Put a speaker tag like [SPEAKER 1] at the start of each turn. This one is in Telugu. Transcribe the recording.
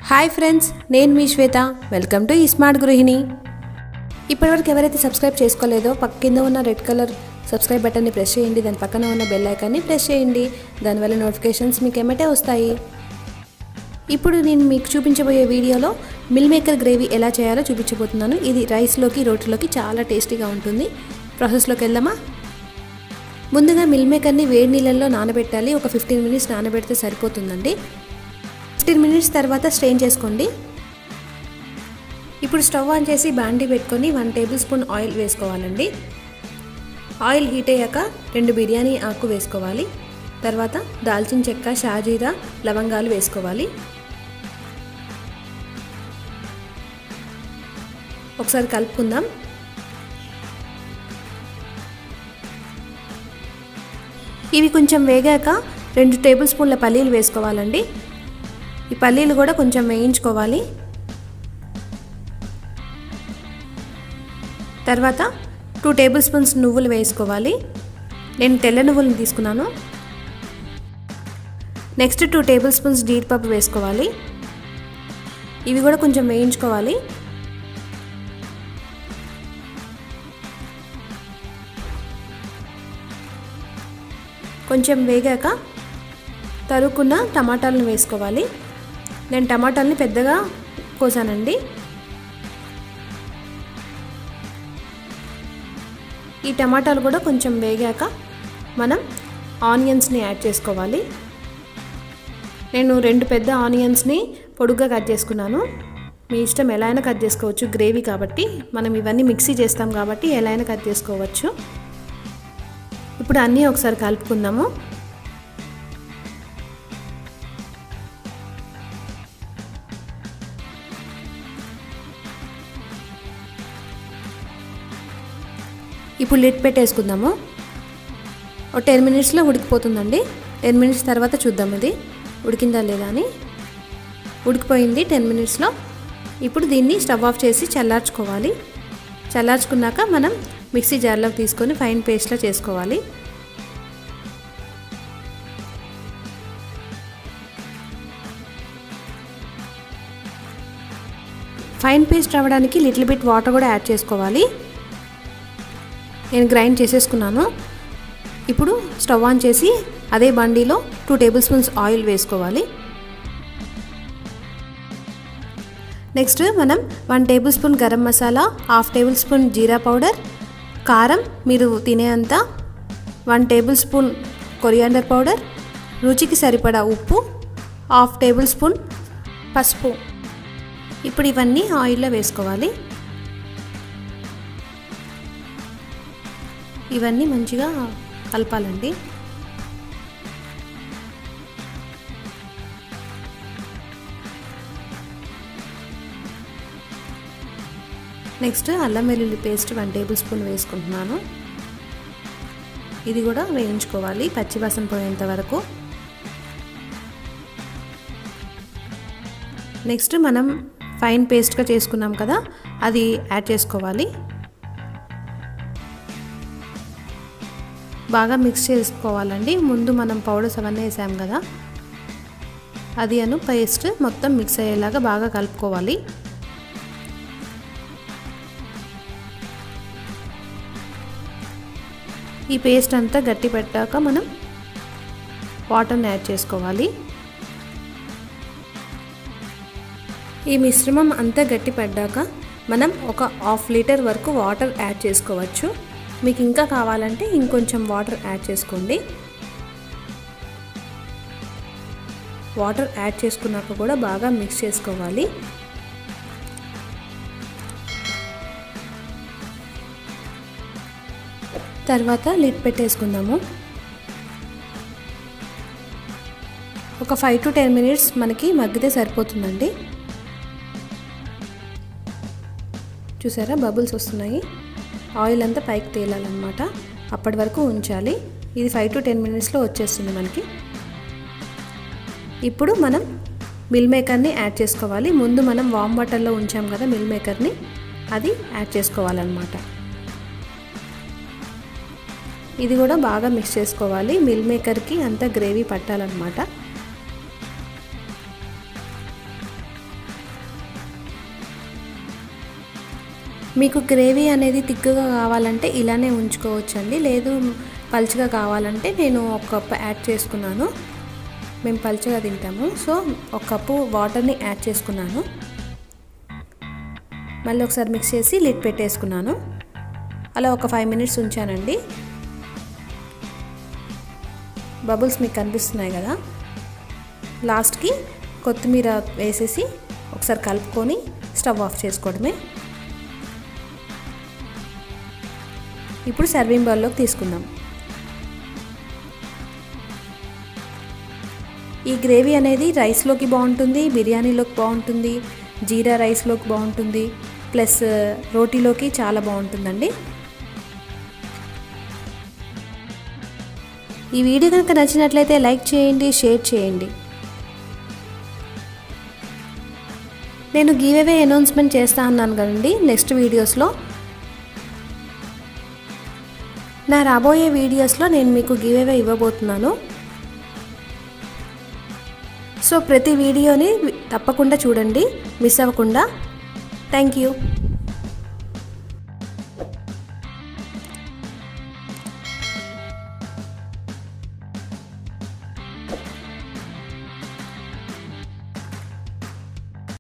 [SPEAKER 1] హాయ్ ఫ్రెండ్స్ నేను మీ శ్వేత వెల్కమ్ టు ఈ స్మార్ట్ గృహిణి ఇప్పటివరకు ఎవరైతే సబ్స్క్రైబ్ చేసుకోలేదో పక్క కింద ఉన్న రెడ్ కలర్ సబ్స్క్రైబ్ బటన్ని ప్రెస్ చేయండి దాని పక్కన ఉన్న బెల్ ఐకాన్ని ప్రెస్ చేయండి దానివల్ల నోటిఫికేషన్స్ మీకు ఎమ్మటే వస్తాయి ఇప్పుడు నేను మీకు చూపించబోయే వీడియోలో మిల్ మేకర్ గ్రేవీ ఎలా చేయాలో చూపించబోతున్నాను ఇది రైస్లోకి రోటీలోకి చాలా టేస్టీగా ఉంటుంది ప్రాసెస్లోకి వెళ్దామా ముందుగా మిల్ మేకర్ని వేడి నీళ్ళల్లో నానబెట్టాలి ఒక ఫిఫ్టీన్ మినిట్స్ నానబెడితే సరిపోతుందండి ఫిఫ్టీన్ మినిట్స్ తర్వాత స్ట్రెయిన్ చేసుకోండి ఇప్పుడు స్టవ్ ఆన్ చేసి బాండీ పెట్టుకొని వన్ టేబుల్ స్పూన్ ఆయిల్ వేసుకోవాలండి ఆయిల్ హీట్ అయ్యాక రెండు బిర్యానీ ఆకు వేసుకోవాలి తర్వాత దాల్చిన చెక్క షాజీరా లవంగాలు వేసుకోవాలి ఒకసారి కలుపుకుందాం ఇవి కొంచెం వేగాక రెండు టేబుల్ స్పూన్ల పల్లీలు వేసుకోవాలండి ఈ పల్లీలు కూడా కొంచెం వేయించుకోవాలి తర్వాత టూ టేబుల్ స్పూన్స్ నువ్వులు వేసుకోవాలి నేను తెల్ల నువ్వులను తీసుకున్నాను నెక్స్ట్ టూ టేబుల్ స్పూన్స్ జీడిపప్పు వేసుకోవాలి ఇవి కూడా కొంచెం వేయించుకోవాలి కొంచెం వేగాక తరుక్కున్న టమాటాలను వేసుకోవాలి నేను టమాటాలని పెద్దగా కోసానండి ఈ టమాటాలు కూడా కొంచెం వేగాక మనం ఆనియన్స్ని యాడ్ చేసుకోవాలి నేను రెండు పెద్ద ఆనియన్స్ని పొడుగ్గా కట్ చేసుకున్నాను మీ ఇష్టం ఎలా అయినా కట్ చేసుకోవచ్చు గ్రేవీ కాబట్టి మనం ఇవన్నీ మిక్సీ చేస్తాం కాబట్టి ఎలా అయినా కట్ చేసుకోవచ్చు ఇప్పుడు అన్నీ ఒకసారి కలుపుకుందాము ఇప్పుడు లిడ్ పెట్టేసుకుందాము ఒక టెన్ మినిట్స్లో ఉడికిపోతుందండి టెన్ మినిట్స్ తర్వాత చూద్దాం ఇది ఉడికిందా లేదా అని ఉడికిపోయింది టెన్ మినిట్స్లో ఇప్పుడు దీన్ని స్టవ్ ఆఫ్ చేసి చల్లార్చుకోవాలి చల్లార్చుకున్నాక మనం మిక్సీ జార్లోకి తీసుకొని ఫైన్ పేస్ట్లా చేసుకోవాలి ఫైన్ పేస్ట్ అవ్వడానికి లిటిల్ బిట్ వాటర్ కూడా యాడ్ చేసుకోవాలి నేను గ్రైండ్ చేసేసుకున్నాను ఇప్పుడు స్టవ్ ఆన్ చేసి అదే బండిలో టూ టేబుల్ స్పూన్స్ ఆయిల్ వేసుకోవాలి నెక్స్ట్ మనం one tablespoon garam masala half tablespoon jeera powder కారం మీరు తినేంత one tablespoon coriander powder రుచికి సరిపడా ఉప్పు హాఫ్ టేబుల్ స్పూన్ పసుపు ఇప్పుడు ఇవన్నీ ఆయిల్లో వేసుకోవాలి ఇవన్నీ మంచిగా కలపాలండి నెక్స్ట్ అల్లం వెల్లుల్లి పేస్ట్ వన్ టేబుల్ స్పూన్ వేసుకుంటున్నాను ఇది కూడా వేయించుకోవాలి పచ్చివాసన పోయేంత వరకు నెక్స్ట్ మనం ఫైన్ పేస్ట్గా చేసుకున్నాం కదా అది యాడ్ చేసుకోవాలి బాగా మిక్స్ చేసుకోవాలండి ముందు మనం పౌడర్స్ అవన్నీ వేసాం కదా అది అను పేస్ట్ మొత్తం మిక్స్ అయ్యేలాగా బాగా కలుపుకోవాలి ఈ పేస్ట్ అంతా గట్టి పెట్టాక మనం వాటర్ని యాడ్ చేసుకోవాలి ఈ మిశ్రమం అంతా గట్టి పడ్డాక మనం ఒక హాఫ్ లీటర్ వరకు వాటర్ యాడ్ చేసుకోవచ్చు మీకు ఇంకా కావాలంటే ఇంకొంచెం వాటర్ యాడ్ చేసుకోండి వాటర్ యాడ్ చేసుకున్నాక కూడా బాగా మిక్స్ చేసుకోవాలి తర్వాత లిడ్ పెట్టేసుకుందాము ఒక ఫైవ్ టు టెన్ మినిట్స్ మనకి మగ్గితే సరిపోతుందండి చూసారా బబుల్స్ వస్తున్నాయి ఆయిల్ అంతా పైకి తేలాలన్నమాట అప్పటి వరకు ఉంచాలి ఇది ఫైవ్ టు టెన్ మినిట్స్లో వచ్చేస్తుంది మనకి ఇప్పుడు మనం మిల్ మేకర్ని యాడ్ చేసుకోవాలి ముందు మనం వామ్ వాటర్లో ఉంచాం కదా మిల్ మేకర్ని అది యాడ్ చేసుకోవాలన్నమాట ఇది కూడా బాగా మిక్స్ చేసుకోవాలి మిల్ మేకర్కి అంతా గ్రేవీ పట్టాలన్నమాట మీకు గ్రేవీ అనేది తిక్కుగా కావాలంటే ఇలానే ఉంచుకోవచ్చండి లేదు పలుచగా కావాలంటే నేను ఒక కప్ యాడ్ చేసుకున్నాను మేము పలుచగా తింటాము సో ఒక కప్పు వాటర్ని యాడ్ చేసుకున్నాను మళ్ళీ ఒకసారి మిక్స్ చేసి లిడ్ పెట్టేసుకున్నాను అలా ఒక ఫైవ్ మినిట్స్ ఉంచానండి బబుల్స్ మీకు కనిపిస్తున్నాయి కదా లాస్ట్కి కొత్తిమీర వేసేసి ఒకసారి కలుపుకొని స్టవ్ ఆఫ్ చేసుకోవడమే ఇప్పుడు సర్వింగ్ బౌల్లోకి తీసుకుందాం ఈ గ్రేవీ అనేది రైస్లోకి బాగుంటుంది బిర్యానీలోకి బాగుంటుంది జీరా రైస్లోకి బాగుంటుంది ప్లస్ రోటీలోకి చాలా బాగుంటుందండి ఈ వీడియో కనుక నచ్చినట్లయితే లైక్ చేయండి షేర్ చేయండి నేను గివేవే అనౌన్స్మెంట్ చేస్తా అన్నాను కదండి నెక్స్ట్ వీడియోస్లో నా రాబోయే వీడియోస్లో నేను మీకు గివేవే ఇవ్వబోతున్నాను సో ప్రతి వీడియోని తప్పకుండా చూడండి మిస్ అవ్వకుండా థ్యాంక్ యూ